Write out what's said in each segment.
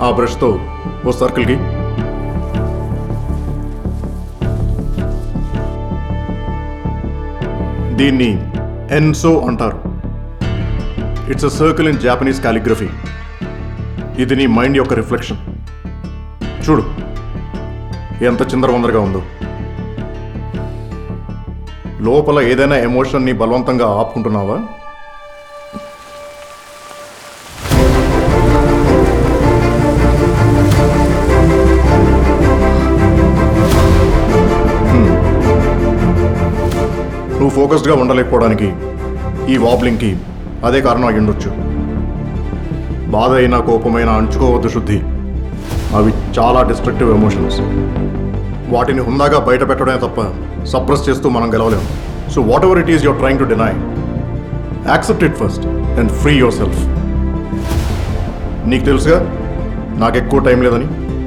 ఆ బ్రష్తో ఓ సర్కిల్కి దీన్ని ఎన్సో అంటారు it's a circle in Japanese calligraphy ఇది నీ మైండ్ యొక్క రిఫ్లెక్షన్ చూడు ఎంత చిందరవందరగా ఉందో లోపల ఏదైనా ఎమోషన్ని బలవంతంగా ఆపుకుంటున్నావా హ్మ్. నువ్వు ఫోకస్డ్గా ఉండలేకపోవడానికి ఈ వాబ్లింగ్కి అదే కారణం అయి ఉండొచ్చు బాధ అయినా కోపమైనా అంచుకోవద్దు శుద్ధి అవి చాలా డిస్ట్రక్టివ్ ఎమోషన్స్ వాటిని హుందాగా బయట పెట్టడమే తప్ప సప్రెస్ చేస్తూ మనం గెలవలేము so whatever it is your trying to deny accept it first and free yourself నీకు తెలుసుగా నాకు ఎక్కువ టైం లేదని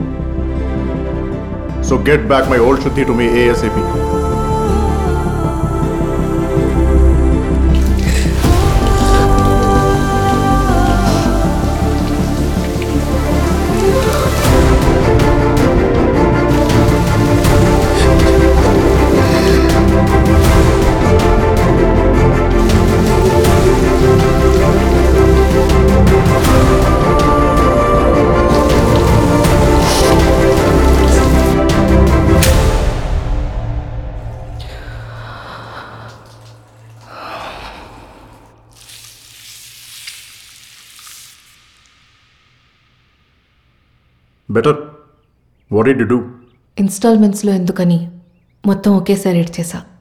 so get back my old శుద్ధి to me ASAP better what it do ఇన్స్టాల్మెంట్స్లో ఎందుకని మొత్తం ఒకేసారి ఎడ్ చేసా